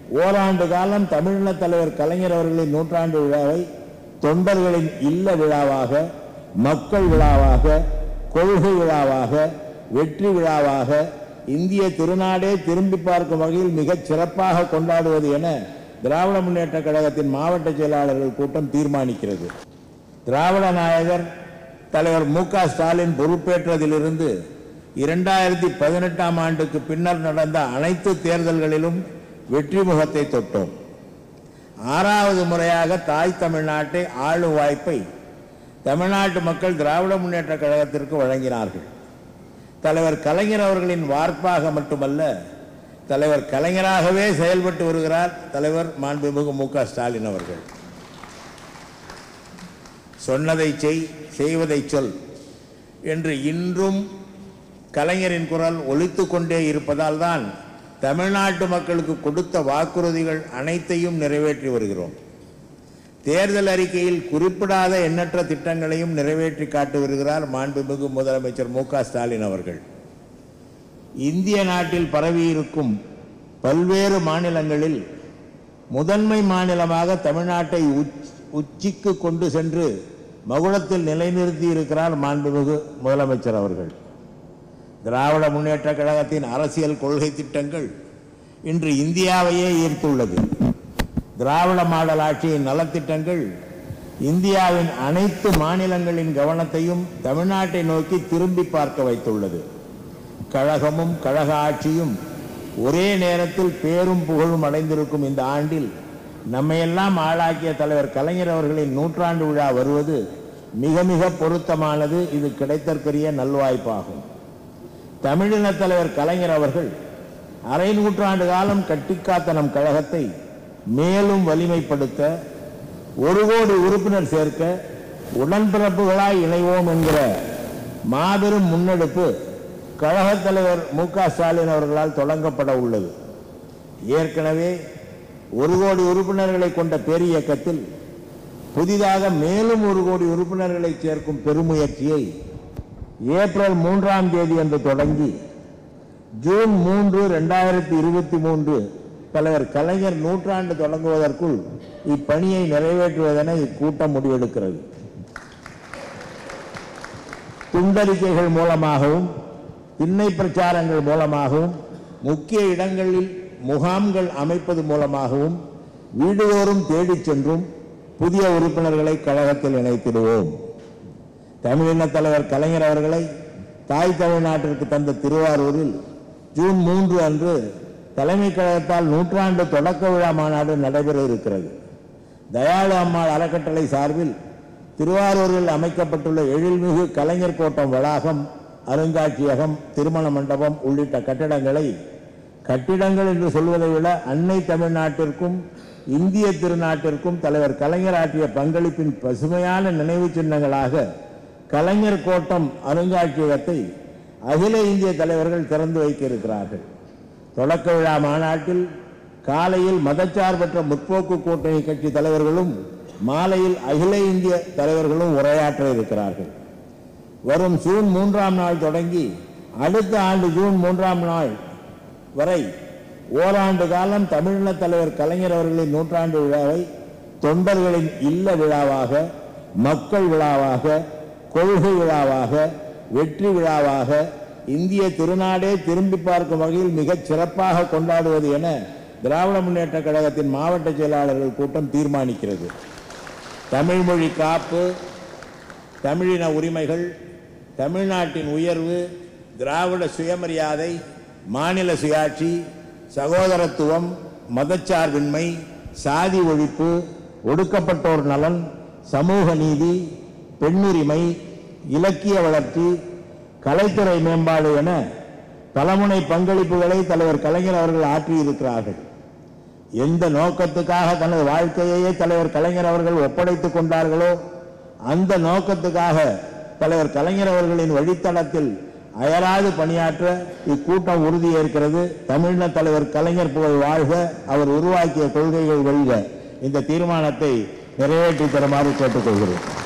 ஓராண்டு காலம் தமிழின தலைவர் கலைஞர் அவர்களின் நூற்றாண்டு விழாவை தொண்டர்களின் இல்ல விழாவாக மக்கள் விழாவாக கொள்கை விழாவாக வெற்றி விழாவாக இந்திய திருநாடே திரும்பி பார்க்கும் வகையில் மிகச் சிறப்பாக கொண்டாடுவது என திராவிட முன்னேற்ற கழகத்தின் மாவட்ட செயலாளர்கள் கூட்டம் தீர்மானிக்கிறது திராவிட நாயகர் தலைவர் மு க ஸ்டாலின் பொறுப்பேற்றதிலிருந்து இரண்டாயிரத்தி பதினெட்டாம் ஆண்டுக்கு பின்னர் நடந்த அனைத்து தேர்தல்களிலும் வெற்றி முகத்தை தொட்டோம் ஆறாவது முறையாக தாய் தமிழ்நாட்டை ஆளும் வாய்ப்பை தமிழ்நாட்டு மக்கள் திராவிட முன்னேற்ற கழகத்திற்கு வழங்கினார்கள் தலைவர் கலைஞர் அவர்களின் வார்ப்பாக மட்டுமல்ல தலைவர் கலைஞராகவே செயல்பட்டு வருகிறார் தலைவர் மாண்புமிகு மு க ஸ்டாலின் அவர்கள் சொன்னதை செய் செய்வதை சொல் என்று இன்றும் கலைஞரின் குரல் ஒலித்து கொண்டே இருப்பதால் தான் தமிழ்நாட்டு மக்களுக்கு கொடுத்த வாக்குறுதிகள் அனைத்தையும் நிறைவேற்றி வருகிறோம் தேர்தல் அறிக்கையில் குறிப்பிடாத எண்ணற்ற திட்டங்களையும் நிறைவேற்றி காட்டி வருகிறார் மாண்புமிகு முதலமைச்சர் மு க ஸ்டாலின் அவர்கள் இந்திய நாட்டில் பரவியிருக்கும் பல்வேறு மாநிலங்களில் முதன்மை மாநிலமாக தமிழ்நாட்டை உச்- உச்சிக்கு கொண்டு சென்று மகுடத்தில் நிலைநிறுத்தி இருக்கிறார் மாண்புமிகு முதலமைச்சர் அவர்கள் திராவிட முன்னேற்ற கழகத்தின் அரசியல் கொள்கை திட்டங்கள் இன்று இந்தியாவையே ஈர்த்துள்ளது திராவிட மாடல் ஆட்சியின் நலத்திட்டங்கள் இந்தியாவின் அனைத்து மாநிலங்களின் கவனத்தையும் தமிழ்நாட்டை நோக்கி திரும்பி பார்க்க வைத்துள்ளது கழகமும் கழக ஆட்சியும் ஒரே நேரத்தில் பேரும் புகழும் அடைந்திருக்கும் இந்த ஆண்டில் நம்மையெல்லாம் ஆளாக்கிய தலைவர் கலைஞர் அவர்களின் நூற்றாண்டு விழா வருவது மிக மிக பொருத்தமானது இது கிடைத்தற்கரிய நல்வாய்ப்பாகும் தமிழின தலைவர் கலைஞர் அவர்கள் அரை நூற்றாண்டு காலம் கட்டிக்காத்த நம் கழகத்தை மேலும் வலிமைப்படுத்த ஒரு கோடி உறுப்பினர் சேர்க்க உடன்பிறப்புகளாய் இணைவோம் என்கிற மாபெரும் முன்னெடுப்பு கழகத் தலைவர் மு க ஸ்டாலின் அவர்களால் தொடங்கப்பட உள்ளது ஏற்கனவே ஒரு கோடி உறுப்பினர்களை கொண்ட பேரியக்கத்தில் புதிதாக மேலும் ஒரு கோடி உறுப்பினர்களை சேர்க்கும் பெருமுயற்சியை ஏப்ரல் மூன்றாம் தேதி அன்று தொடங்கி ஜூன் மூன்று ரெண்டாயிரத்தி இருபத்தி மூன்று தலைவர் கலைஞர் நூற்றாண்டு தொடங்குவதற்குள் இப்பணியை நிறைவேற்றுவதென இக்கூட்டம் முடிவெடுக்கிறது துண்டறிக்கைகள் மூலமாகவும் திண்ணை பிரச்சாரங்கள் மூலமாகவும் முக்கிய இடங்களில் முகாம்கள் அமைப்பது மூலமாகவும் வீடுதோறும் தேடிச் சென்றும் புதிய உறுப்பினர்களை கழகத்தில் இணைத்திடுவோம் தமிழின தலைவர் கலைஞர் அவர்களை தாய் தமிழ்நாட்டிற்கு தந்த திருவாரூரில் ஜூன் மூன்று அன்று தலைமை கழகத்தால் நூற்றாண்டு தொடக்க விழா மாநாடு நடைபெற இருக்கிறது தயாளு அம்மாள் அறக்கட்டளை சார்பில் திருவாரூரில் அமைக்கப்பட்டுள்ள எழில்மிகு கலைஞர் கோட்டம் வளாகம் அருங்காட்சியகம் திருமண மண்டபம் உள்ளிட்ட கட்டிடங்களை கட்டிடங்கள் என்று சொல்வதை விட அன்னை தமிழ்நாட்டிற்கும் இந்திய திருநாட்டிற்கும் தலைவர் கலைஞர் ஆற்றிய பங்களிப்பின் பசுமையான நினைவு சின்னங்களாக கலைஞர் கோட்டம் அருங்காட்சியகத்தை அகில இந்திய தலைவர்கள் திறந்து வைக்க இருக்கிறார்கள் தொடக்க விழா மாநாட்டில் காலையில் மதச்சார்பற்ற முற்போக்கு கூட்டணி கட்சி தலைவர்களும் மாலையில் அகில இந்திய தலைவர்களும் உரையாற்ற இருக்கிறார்கள் வரும் ஜூன் மூன்றாம் நாள் தொடங்கி அடுத்த ஆண்டு ஜூன் மூன்றாம் நாள் வரை ஓராண்டு காலம் தமிழின தலைவர் கலைஞர் அவர்களின் நூற்றாண்டு விழாவை தொண்டர்களின் இல்ல விழாவாக மக்கள் விழாவாக கொள்கை விழாவாக வெற்றி விழாவாக இந்திய திருநாடே திரும்பி பார்க்கும் வகையில் மிகச் சிறப்பாக கொண்டாடுவது என திராவிட முன்னேற்ற கழகத்தின் மாவட்ட செயலாளர்கள் கூட்டம் தீர்மானிக்கிறது தமிழ் மொழி காப்பு தமிழின உரிமைகள் தமிழ்நாட்டின் உயர்வு திராவிட சுயமரியாதை மாநில சுயாட்சி சகோதரத்துவம் மதச்சார்பின்மை சாதி ஒழிப்பு ஒடுக்கப்பட்டோர் நலன் சமூக நீதி பெண்ணுரிமை இலக்கிய வளர்ச்சி கலைத்துறை மேம்பாடு என பலமுனை பங்களிப்புகளை தலைவர் கலைஞர் அவர்கள் ஆற்றியிருக்கிறார்கள் எந்த நோக்கத்துக்காக தனது வாழ்க்கையையே தலைவர் கலைஞர் அவர்கள் ஒப்படைத்துக் கொண்டார்களோ அந்த நோக்கத்துக்காக தலைவர் கலைஞர் அவர்களின் வழித்தடத்தில் அயராது பணியாற்ற இக்கூட்டம் உறுதியேற்கிறது தமிழின தலைவர் கலைஞர் புகழ் வாழ்க அவர் உருவாக்கிய கொள்கைகள் வெல்க இந்த தீர்மானத்தை நிறைவேற்றி தருமாறு கேட்டுக்கொள்கிறேன்